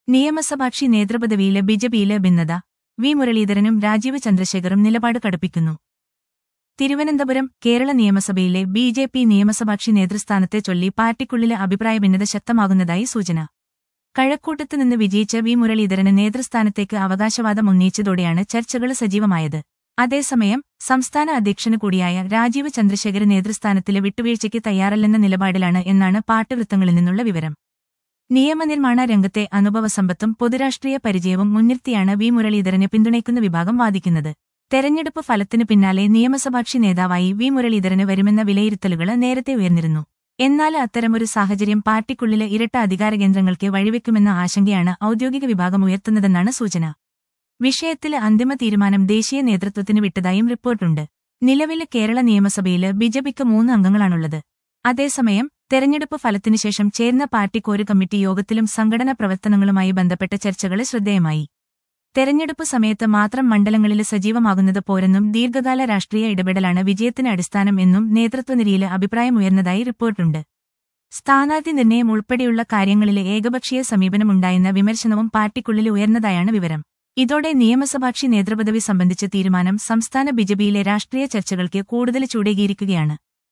നിയമസഭാക്ഷി നേതൃപദവിയിലെ ബിജെപിയിലെ ഭിന്നത വി മുരളീധരനും രാജീവ് ചന്ദ്രശേഖറും നിലപാട് കടുപ്പിക്കുന്നു തിരുവനന്തപുരം കേരള നിയമസഭയിലെ ബി ജെ പി നിയമസഭാക്ഷി നേതൃസ്ഥാനത്തെ ചൊല്ലി പാർട്ടിക്കുള്ളിലെ അഭിപ്രായ ഭിന്നത ശക്തമാകുന്നതായി സൂചന കഴക്കൂട്ടത്ത് നിന്ന് വിജയിച്ച വി മുരളീധരന് നേതൃസ്ഥാനത്തേക്ക് അവകാശവാദം ഉന്നയിച്ചതോടെയാണ് ചർച്ചകൾ സജീവമായത് അതേസമയം സംസ്ഥാന അധ്യക്ഷന് കൂടിയായ രാജീവ് ചന്ദ്രശേഖര നേതൃസ്ഥാനത്തിലെ വിട്ടുവീഴ്ചയ്ക്ക് തയ്യാറല്ലെന്ന നിലപാടിലാണ് എന്നാണ് പാർട്ടി വൃത്തങ്ങളിൽ നിന്നുള്ള വിവരം നിയമനിർമ്മാണ രംഗത്തെ അനുഭവസമ്പത്തും പൊതുരാഷ്ട്രീയ പരിചയവും മുൻനിർത്തിയാണ് വി മുരളീധരനെ പിന്തുണയ്ക്കുന്ന വിഭാഗം വാദിക്കുന്നത് തെരഞ്ഞെടുപ്പ് ഫലത്തിനു പിന്നാലെ നിയമസഭാക്ഷി നേതാവായി വി മുരളീധരന് വരുമെന്ന വിലയിരുത്തലുകൾ നേരത്തെ ഉയർന്നിരുന്നു എന്നാൽ അത്തരമൊരു സാഹചര്യം പാർട്ടിക്കുള്ളിലെ ഇരട്ട അധികാരകേന്ദ്രങ്ങൾക്ക് വഴിവെക്കുമെന്ന ആശങ്കയാണ് ഔദ്യോഗിക വിഭാഗം ഉയർത്തുന്നതെന്നാണ് സൂചന വിഷയത്തിലെ അന്തിമ തീരുമാനം ദേശീയ നേതൃത്വത്തിന് വിട്ടതായും റിപ്പോർട്ടുണ്ട് നിലവിലെ കേരള നിയമസഭയിൽ ബിജെപിക്ക് മൂന്ന് അംഗങ്ങളാണുള്ളത് അതേസമയം തെരഞ്ഞെടുപ്പ് ഫലത്തിനുശേഷം ചേർന്ന പാർട്ടി കോര് കമ്മിറ്റി യോഗത്തിലും സംഘടനാ പ്രവർത്തനങ്ങളുമായി ബന്ധപ്പെട്ട ചർച്ചകൾ ശ്രദ്ധേയമായി തെരഞ്ഞെടുപ്പ് സമയത്ത് മാത്രം മണ്ഡലങ്ങളിൽ സജീവമാകുന്നത് പോരെന്നും ദീർഘകാല രാഷ്ട്രീയ ഇടപെടലാണ് വിജയത്തിന് അടിസ്ഥാനം എന്നും നേതൃത്വനിരയിലെ അഭിപ്രായമുയർന്നതായി റിപ്പോർട്ടുണ്ട് സ്ഥാനാർത്ഥി നിർണയം ഉൾപ്പെടെയുള്ള കാര്യങ്ങളിലെ ഏകപക്ഷീയ സമീപനമുണ്ടായെന്ന വിമർശനവും പാർട്ടിക്കുള്ളിൽ ഉയർന്നതായാണ് വിവരം ഇതോടെ നിയമസഭാക്ഷി നേതൃപദവി സംബന്ധിച്ച തീരുമാനം സംസ്ഥാന ബിജെപിയിലെ രാഷ്ട്രീയ ചർച്ചകൾക്ക് കൂടുതൽ ചൂടേകിയിരിക്കുകയാണ്